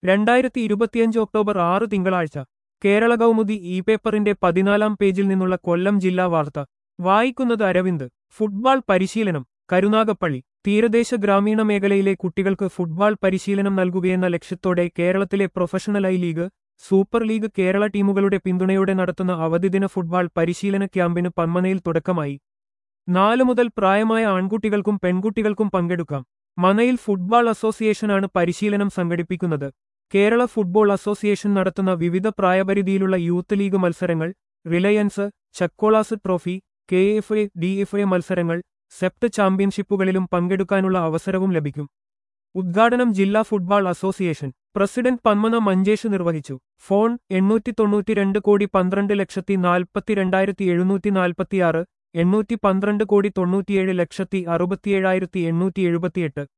രണ്ടായിരത്തി ഇരുപത്തിയഞ്ച് ഒക്ടോബർ ആറ് തിങ്കളാഴ്ച കേരള കൗമുദി ഇ പേപ്പറിന്റെ പതിനാലാം പേജിൽ നിന്നുള്ള കൊല്ലം ജില്ലാ വാർത്ത വായിക്കുന്നത് അരവിന്ദ് ഫുട്ബോൾ പരിശീലനം കരുനാഗപ്പള്ളി തീരദേശ ഗ്രാമീണ മേഖലയിലെ കുട്ടികൾക്ക് ഫുട്ബോൾ പരിശീലനം നൽകുകയെന്ന ലക്ഷ്യത്തോടെ കേരളത്തിലെ professional I league super league Kerala ടീമുകളുടെ പിന്തുണയോടെ നടത്തുന്ന അവധിദിന ഫുട്ബോൾ പരിശീലന ക്യാമ്പിന് പന്മനയിൽ തുടക്കമായി നാലു മുതൽ പ്രായമായ ആൺകുട്ടികൾക്കും പെൺകുട്ടികൾക്കും പങ്കെടുക്കാം മനയിൽ ഫുട്ബോൾ അസോസിയേഷനാണ് പരിശീലനം സംഘടിപ്പിക്കുന്നത് കേരള ഫുട്ബോൾ അസോസിയേഷൻ നടത്തുന്ന വിവിധ പ്രായപരിധിയിലുള്ള യൂത്ത് ലീഗ് മത്സരങ്ങൾ Reliance Chakkolas trophy K F A D F A മത്സരങ്ങൾ സെപ്റ്റ് ചാമ്പ്യൻഷിപ്പുകളിലും പങ്കെടുക്കാനുള്ള അവസരവും ലഭിക്കും ഉദ്ഘാടനം ജില്ലാ football association president Panmana Manjesh നിർവഹിച്ചു ഫോൺ എണ്ണൂറ്റി തൊണ്ണൂറ്റിരണ്ട് കോടി പന്ത്രണ്ട് ലക്ഷത്തി നാൽപ്പത്തിരണ്ടായിരത്തി എഴുന്നൂറ്റി നാൽപ്പത്തിയാറ് എണ്ണൂറ്റി പന്ത്രണ്ട് കോടി തൊണ്ണൂറ്റിയേഴ് ലക്ഷത്തി അറുപത്തിയേഴായിരത്തി എണ്ണൂറ്റി എഴുപത്തിയെട്ട്